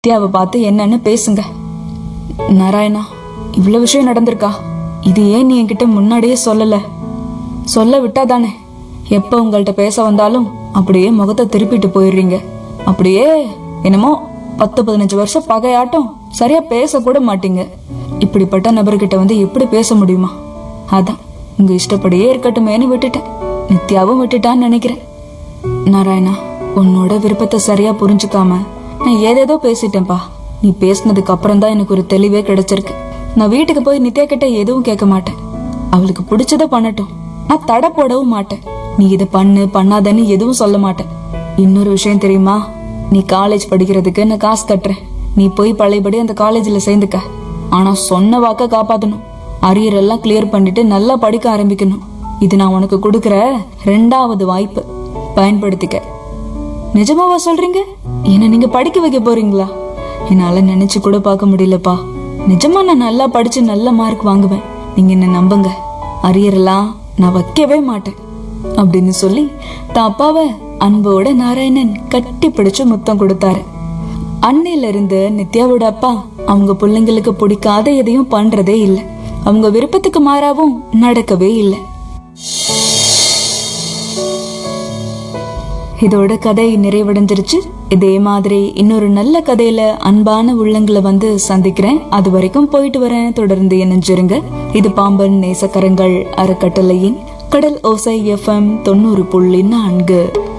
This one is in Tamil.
நித்யாவை பார்த்து என்னன்னு பேசுங்க நாராயணா இவ்வளவு விஷயம் நடந்திருக்கா இது ஏன் நீ என்கிட்ட முன்னாடியே சொல்லல சொல்ல விட்டாதானே எப்ப உங்கள்ட்ட பேச வந்தாலும் அப்படியே முகத்தை திருப்பிட்டு போயிடுறீங்க அப்படியே என்னமோ பத்து பதினஞ்சு வருஷம் பகையாட்டம் சரியா பேச கூட மாட்டீங்க இப்படிப்பட்ட நபர்கிட்ட வந்து எப்படி பேச முடியுமா அதான் உங்க இஷ்டப்படியே இருக்கட்டுமேன்னு விட்டுட்டேன் நித்யாவும் விட்டுட்டான்னு நினைக்கிறேன் நாராயணா உன்னோட விருப்பத்தை சரியா புரிஞ்சுக்காம நான் ஏதேதோ பேசிட்டேன்பா நீ பேசினதுக்கு அப்புறம் தான் எனக்கு ஒரு தெளிவே கிடைச்சிருக்கு நான் வீட்டுக்கு போய் நித்யா கிட்ட எதுவும் கேட்க மாட்டேன் அவளுக்கு பிடிச்சத பண்ணட்டும் நான் தடை போடவும் மாட்டேன் நீ இதை பண்ணு பண்ணாதன்னு எதுவும் சொல்ல மாட்டேன் இன்னொரு விஷயம் தெரியுமா நீ காலேஜ் படிக்கிறதுக்கு நான் காசு கட்டுறேன் நீ போய் பழையபடி அந்த காலேஜ்ல சேர்ந்துக்க ஆனா சொன்ன வாக்க காப்பாத்தணும் அரியர் எல்லாம் கிளியர் பண்ணிட்டு நல்லா படிக்க ஆரம்பிக்கணும் இது நான் உனக்கு கொடுக்கிற ரெண்டாவது வாய்ப்பு பயன்படுத்திக்க நிஜமாவா சொல்றீங்க என்ன நீங்க படிக்க வைக்க போறீங்களா என்னால நினைச்சு கூட பார்க்க முடியலப்பா நிஜமா நான் நல்லா படிச்சு நல்ல மார்க் வாங்குவேன் நீங்க என்ன நம்புங்க அரியரெல்லாம் நான் வைக்கவே மாட்டேன் அப்படின்னு சொல்லி தான் அப்பாவை அன்போட நாராயணன் கட்டி பிடிச்சு முத்தம் கொடுத்தாரு அன்னையில இருந்து நித்யாவோட அப்பா அவங்க பிள்ளைங்களுக்கு பிடிக்காத எதையும் பண்றதே இல்லை அவங்க விருப்பத்துக்கு மாறாவும் நடக்கவே இல்லை இதோட கதை நிறைவடைஞ்சிருச்சு இதே மாதிரி இன்னொரு நல்ல கதையில அன்பான உள்ளங்களை வந்து சந்திக்கிறேன் அது வரைக்கும் போயிட்டு வரேன் தொடர்ந்து இணைஞ்சிருங்க இது பாம்பன் நேசக்கரங்கள் அறக்கட்டளையின் கடல் ஓசை எஃப்எம் தொண்ணூறு புள்ளி நான்கு